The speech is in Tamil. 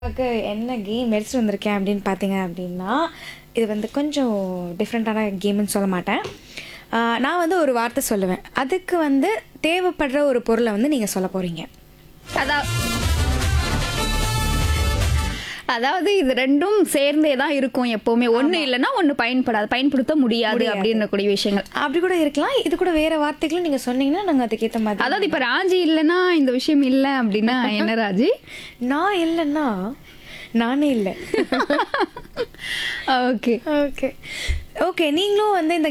அதுக்கு என்ன கேம் எடுத்துட்டு வந்திருக்கேன் அப்படின்னு பார்த்தீங்க அப்படின்னா இது வந்து கொஞ்சம் டிஃப்ரெண்ட்டான கேம்னு சொல்ல மாட்டேன் ஆஹ் நான் வந்து ஒரு வார்த்தை சொல்லுவேன் அதுக்கு வந்து தேவைப்படுற ஒரு பொருளை வந்து நீங்கள் சொல்ல போகிறீங்க அதா அதாவது இது ரெண்டும் சேர்ந்தே தான் இருக்கும் எப்பவுமே ஒண்ணு இல்லைன்னா ஒண்ணு பயன்படாது பயன்படுத்த முடியாது அப்படின்ற கூடிய விஷயங்கள் அப்படி கூட இருக்கலாம் இது கூட வேற வார்த்தைகளும் நீங்கள் சொன்னீங்கன்னா நாங்கள் அதுக்கேற்ற மாதிரி அதாவது இப்ப ராஜி இல்லைன்னா இந்த விஷயம் இல்லை அப்படின்னா என்ன ராஜி நான் இல்லைன்னா நானே இல்லை ஓகே ஓகே ஓகே நீங்களும் வந்து இந்த